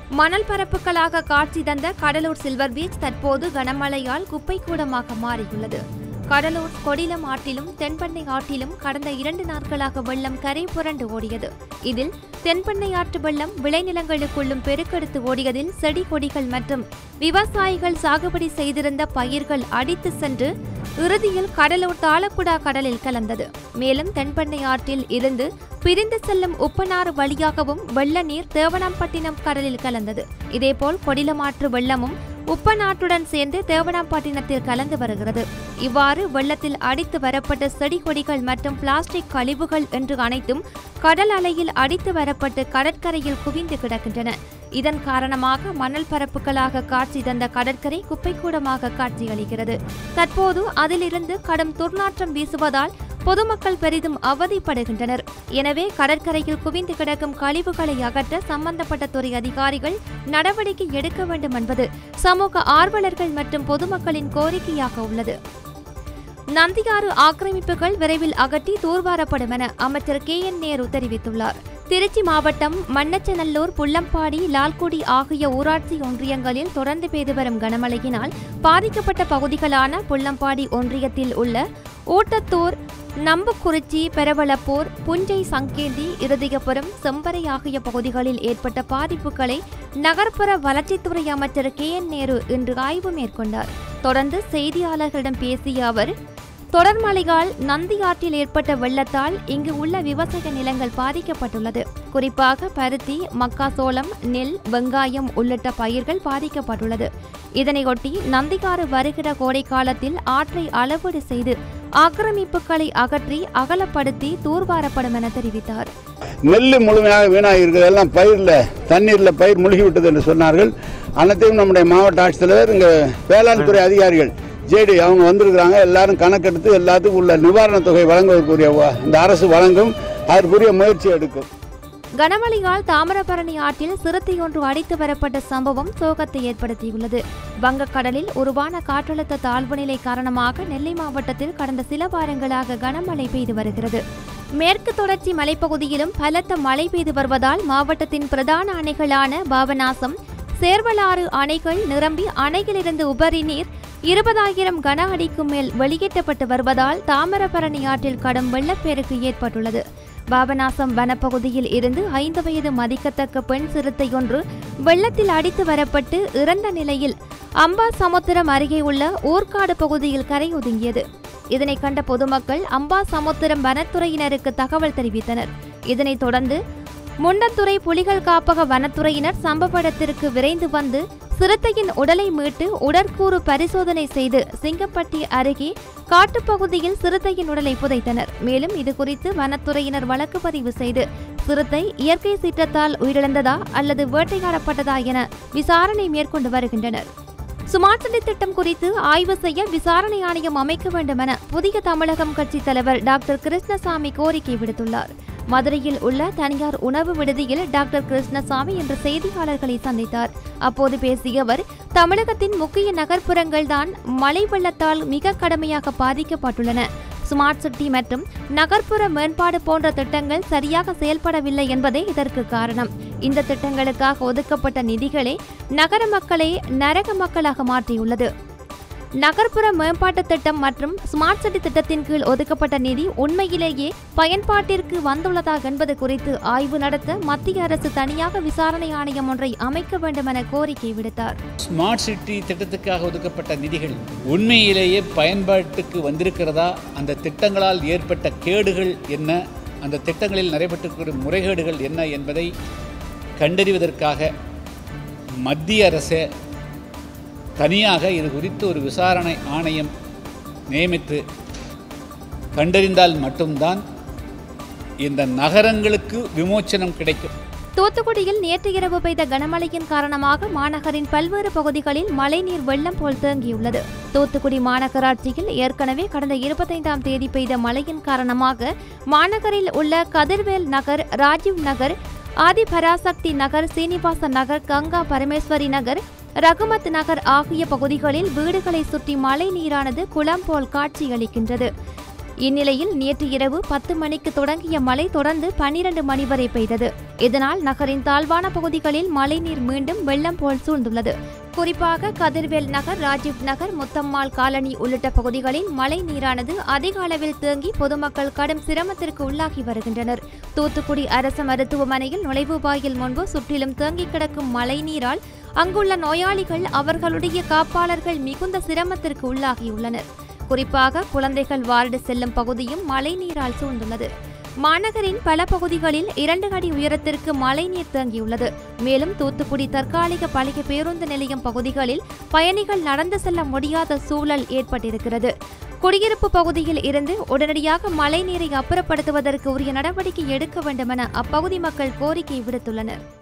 மணல் பரப்புகளாக காட்சி தந்த கடலூர் சில்வர் பீச் தற்போது கனமழையால் குப்பை கூடமாக மாறியுள்ளது கடலூர் கொடிலம் ஆற்றிலும் தென்பெண்ணை ஆற்றிலும் கடந்த இரண்டு நாட்களாக வெள்ளம் கரை புரண்டு ஓடியது இதில் தென்பெண்ணை ஆற்று வெள்ளம் விளைநிலங்களுக்குள்ளும் பெருக்கெடுத்து ஓடியதில் செடி கொடிகள் மற்றும் விவசாயிகள் சாகுபடி செய்திருந்த பயிர்கள் அடித்து சென்று இறுதியில் கடலூர் தாளக்குடா கடலில் கலந்தது மேலும் தென்பெண்ணை ஆற்றில் இருந்து பிரிந்து செல்லும் உப்பனாறு வழியாகவும் வெள்ள நீர் தேவனாம்பட்டினம் கடலில் கலந்தது இதேபோல் கொடிலமாற்று வெள்ளமும் உப்பநாட்டுடன் சேர்ந்து தேவனாம்பட்டினத்தில் கலந்து வருகிறது இவ்வாறு வெள்ளத்தில் அடித்து வரப்பட்ட செடி கொடிகள் மற்றும் பிளாஸ்டிக் கழிவுகள் என்று அனைத்தும் கடல் அலையில் அடித்து வரப்பட்டு கடற்கரையில் குவிந்து கிடக்கின்றன இதன் காரணமாக மணல் பரப்புகளாக காட்சி தந்த கடற்கரை குப்பைக்கூடமாக காட்சியளிக்கிறது தற்போது அதிலிருந்து கடும் துர்நாற்றம் வீசுவதால் பொதுமக்கள் பெரிதும் அவதிப்படுகின்றனர் எனவே கடற்கரையில் குவிந்து கிடக்கும் கழிவுகளை அகற்ற சம்பந்தப்பட்ட துறை அதிகாரிகள் நடவடிக்கை எடுக்க வேண்டும் என்பது சமூக ஆர்வலர்கள் மற்றும் பொதுமக்களின் கோரிக்கையாக உள்ளது நந்தியாறு ஆக்கிரமிப்புகள் விரைவில் அகற்றி தூர்வாரப்படும் என அமைச்சர் கே என் நேரு தெரிவித்துள்ளார் திருச்சி மாவட்டம் மண்ணச்சநல்லூர் புள்ளம்பாடி லால்குடி ஆகிய ஊராட்சி ஒன்றியங்களில் தொடர்ந்து பெய்து வரும் கனமழையினால் பாதிக்கப்பட்ட பகுதிகளான புள்ளம்பாடி ஒன்றியத்தில் உள்ள ஊட்டத்தூர் நம்புக்குறிச்சி பெரவளப்பூர் புஞ்சை சங்கேந்தி இருதயபுரம் செம்பரை ஆகிய பகுதிகளில் ஏற்பட்ட பாதிப்புகளை நகர்ப்புற வளர்ச்சித்துறை அமைச்சர் கே என் நேரு இன்று ஆய்வு மேற்கொண்டார் தொடர்ந்து செய்தியாளர்களிடம் பேசிய அவர் தொடர் மழையால் நந்தி ஆற்றில் ஏற்பட்ட வெள்ளத்தால் இங்கு உள்ள விவசாய நிலங்கள் பாதிக்கப்பட்டுள்ளது குறிப்பாக பருத்தி மக்காசோளம் நெல் வெங்காயம் உள்ளிட்ட பயிர்கள் பாதிக்கப்பட்டுள்ளது இதனையொட்டி நந்திகாறு வருகிற கோடை காலத்தில் ஆற்றை அளவீடு செய்து ஆக்கிரமிப்புகளை அகற்றி அகலப்படுத்தி தூர்வாரப்படும் என தெரிவித்தார் நெல் முழுமையாக வீணாகி இருக்குது எல்லாம் பயிரில் தண்ணீரில் பயிர் முழுகி விட்டது என்று சொன்னார்கள் அனைத்தையும் நம்முடைய மாவட்ட ஆட்சித்தலைவர் இங்கே வேளாண் துறை அதிகாரிகள் ஜேடி அவங்க வந்திருக்கிறாங்க எல்லாரும் கணக்கெடுத்து எல்லாத்துக்கும் உள்ள நிவாரணத் தொகை வழங்குவதற்குரிய வ- இந்த அரசு வழங்கும் அதற்குரிய முயற்சி எடுக்கும் கனமழையால் தாமிரபரணி ஆற்றில் சிறுத்தை ஒன்று அடித்து வரப்பட்ட சம்பவம் சோகத்தை ஏற்படுத்தியுள்ளது வங்கக்கடலில் உருவான காற்றழுத்த தாழ்வு நிலை காரணமாக நெல்லை மாவட்டத்தில் கடந்த சில வாரங்களாக கனமழை பெய்து வருகிறது மேற்கு தொடர்ச்சி மலைப்பகுதியிலும் பலத்த மழை பெய்து வருவதால் மாவட்டத்தின் பிரதான அணைகளான பாபநாசம் சேர்வலாறு அணைகள் நிரம்பி அணையிலிருந்து உபரி நீர் இருபதாயிரம் கன அடிக்கும் மேல் வெளியேற்றப்பட்டு வருவதால் தாமிரபரணி ஆற்றில் கடும் வெள்ளப்பெருக்கு ஏற்பட்டுள்ளது பாபநாசம் வனப்பகுதியில் இருந்து ஐந்து வயது மதிக்கத்தக்க பெண் சிறுத்தையொன்று வெள்ளத்தில் அடித்து வரப்பட்டு இறந்த நிலையில் அம்பா சமுத்திரம் அருகே உள்ள ஊர்காடு பகுதியில் கரை ஒதுங்கியது இதனை கண்ட பொதுமக்கள் அம்பா சமுத்திரம் வனத்துறையினருக்கு தகவல் தெரிவித்தனர் இதனைத் தொடர்ந்து முண்டத்துறை புலிகள் காப்பக வனத்துறையினர் சம்பவ இடத்திற்கு விரைந்து வந்து சிறுத்தையின் உடலை மீட்டு உடற்கூறு பரிசோதனை செய்து சிங்கப்பட்டி அருகே காட்டுப்பகுதியில் சிறுத்தையின் உடலை புதைத்தனர் மேலும் இது குறித்து வனத்துறையினர் வழக்கு பதிவு செய்து சிறுத்தை இயற்கை சீற்றத்தால் உயிரிழந்ததா அல்லது வேட்டையாடப்பட்டதா என விசாரணை மேற்கொண்டு வருகின்றனர் ஸ்மார்ட் சிட்டி திட்டம் குறித்து ஆய்வு செய்ய விசாரணை ஆணையம் அமைக்க வேண்டும் என புதிய தமிழகம் கட்சி தலைவர் டாக்டர் கிருஷ்ணசாமி கோரிக்கை விடுத்துள்ளார் மதுரையில் உள்ள தனியார் உணவு விடுதியில் டாக்டர் கிருஷ்ணசாமி இன்று செய்தியாளர்களை சந்தித்தார் அப்போது பேசிய அவர் தமிழகத்தின் முக்கிய நகர்ப்புறங்கள் தான் மழை வெள்ளத்தால் மிக கடுமையாக பாதிக்கப்பட்டுள்ளன ஸ்மார்ட் சிட்டி மற்றும் நகர்ப்புற மேம்பாடு போன்ற திட்டங்கள் சரியாக செயல்படவில்லை என்பதே இதற்கு காரணம் இந்த திட்டங்களுக்காக ஒதுக்கப்பட்ட நிதிகளே நகர மக்களை நரக மக்களாக மாற்றியுள்ளது நகர்ப்புற மேம்பாட்டு திட்டம் மற்றும் ஸ்மார்ட் சிட்டி திட்டத்தின் கீழ் ஒதுக்கப்பட்ட நிதி உண்மையிலேயே பயன்பாட்டிற்கு வந்துள்ளதா என்பது குறித்து ஆய்வு நடத்த மத்திய அரசு தனியாக விசாரணை ஆணையம் ஒன்றை அமைக்க வேண்டும் என கோரிக்கை விடுத்தார் ஸ்மார்ட் சிட்டி திட்டத்துக்காக ஒதுக்கப்பட்ட நிதிகள் உண்மையிலேயே பயன்பாட்டுக்கு வந்திருக்கிறதா அந்த திட்டங்களால் ஏற்பட்ட கேடுகள் என்ன அந்த திட்டங்களில் நடைபெற்றிருக்கிற முறைகேடுகள் என்ன என்பதை கண்டறிவதற்காக மத்திய அரசே தனியாக இது குறித்து ஒரு விசாரணை ஆணையம் நியமித்து கண்டறிந்தால் மட்டும்தான் இந்த நகரங்களுக்கு விமோச்சனம் கிடைக்கும் தூத்துக்குடியில் நேற்று இரவு பெய்த கனமழையின் காரணமாக மாநகரின் பல்வேறு பகுதிகளில் மழைநீர் வெள்ளம் போல் தேங்கியுள்ளது தூத்துக்குடி மாநகராட்சியில் ஏற்கனவே கடந்த இருபத்தைந்தாம் தேதி பெய்த மழையின் காரணமாக மாநகரில் உள்ள கதிர்வேல் நகர் ராஜீவ் நகர் ஆதிபராசக்தி நகர் சீனிவாச நகர் கங்கா பரமேஸ்வரி நகர் ரகுமத் நகர் ஆகிய பகுதிகளில் வீடுகளை சுற்றி மழை நீரானது குளம் போல் காட்சியளிக்கின்றது இந்நிலையில் நேற்று இரவு பத்து மணிக்கு தொடங்கிய மழை தொடர்ந்து பனிரண்டு மணி வரை பெய்தது இதனால் நகரின் தாழ்வான பகுதிகளில் மழைநீர் மீண்டும் வெள்ளம் போல் சூழ்ந்துள்ளது குறிப்பாக கதிர்வேல் நகர் ராஜீவ் நகர் முத்தம்மாள் காலனி உள்ளிட்ட பகுதிகளில் மழை நீரானது அதிக அளவில் தேங்கி பொதுமக்கள் கடும் சிரமத்திற்கு உள்ளாகி வருகின்றனர் தூத்துக்குடி அரசு மருத்துவமனையில் நுழைவு வாயில் முன்பு சுற்றிலும் தேங்கி கிடக்கும் மழை நீரால் அங்குள்ள நோயாளிகள் அவர்களுடைய காப்பாளர்கள் மிகுந்த சிரமத்திற்கு உள்ளாகியுள்ளனர் குறிப்பாக குழந்தைகள் வார்டு செல்லும் பகுதியும் மழைநீரால் சூழ்ந்துள்ளது மாநகரின் பல பகுதிகளில் இரண்டு அடி உயரத்திற்கு மழைநீர் தேங்கியுள்ளது மேலும் தூத்துக்குடி தற்காலிக பழைய பேருந்து நிலையம் பகுதிகளில் பயணிகள் நடந்து செல்ல முடியாத சூழல் ஏற்பட்டிருக்கிறது குடியிருப்பு பகுதியில் இருந்து உடனடியாக மழைநீரை அப்புறப்படுத்துவதற்கு உரிய நடவடிக்கை எடுக்க வேண்டுமென அப்பகுதி மக்கள் கோரிக்கை விடுத்துள்ளனர்